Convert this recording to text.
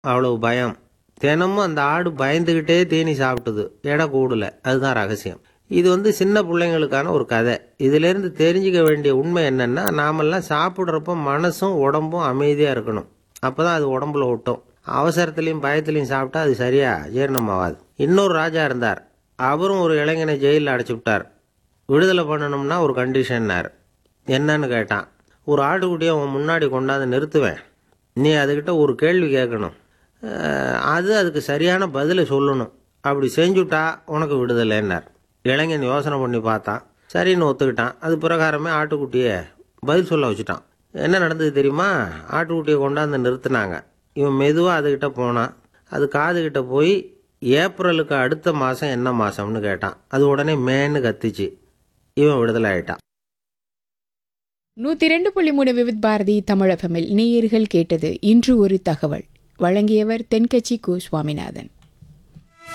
அவ்வளவு பயம் தினமும் அந்த ஆடு பயந்துக்கிட்டே தீனி சாப்பிட்டுது எடை கூடல அதுதான் ரகசியம் இது வந்து சின்ன பிள்ளைங்களுக்கான ஒரு கதை இதிலேருந்து தெரிஞ்சுக்க வேண்டிய உண்மை என்னன்னா நாமெல்லாம் சாப்பிட்றப்ப மனசும் உடம்பும் அமைதியாக இருக்கணும் அப்போ தான் அது உடம்புல ஒட்டும் அவசரத்துலையும் பயத்துலையும் சாப்பிட்டா அது சரியா ஜீரணமாகாது இன்னொரு ராஜா இருந்தார் அவரும் ஒரு இளைஞனை ஜெயிலில் அடைச்சி விட்டார் விடுதலை பண்ணணும்னா ஒரு கண்டிஷன்னார் என்னன்னு கேட்டான் ஒரு ஆட்டுக்குட்டியை அவன் முன்னாடி கொண்டாந்து நிறுத்துவேன் நீ அதுக்கிட்ட ஒரு கேள்வி கேட்கணும் அஹ், அது அதுக்கு சரியான பதிலை சொல்லணும் அப்படி செஞ்சுட்டா உனக்கு விடுதலைன்னார் இளைஞன் யோசனை பண்ணி பார்த்தான் சரின்னு ஒத்துக்கிட்டான் அது பிரகாரமே ஆட்டுக்குட்டியை பதில் சொல்ல வச்சுட்டான் என்ன நடந்தது தெரியுமா ஆட்டுக்குட்டியை கொண்டாந்து நிறுத்தினாங்க இவன் மெதுவாக அதுக்கிட்ட போனான் அது காதுகிட்ட போய் ஏப்ரலுக்கு அடுத்த மாதம் என்ன மாதம்னு கேட்டான் அது உடனே மேன்னு கத்திச்சு இவன் விடுதலை ஆயிட்டான் நூத்தி ரெண்டு புள்ளி மூணு விவித் பாரதி தமிழகமில் நேயர்கள் கேட்டது இன்று ஒரு தகவல் வழங்கியவர் தென்கட்சி கு சுவாமிநாதன்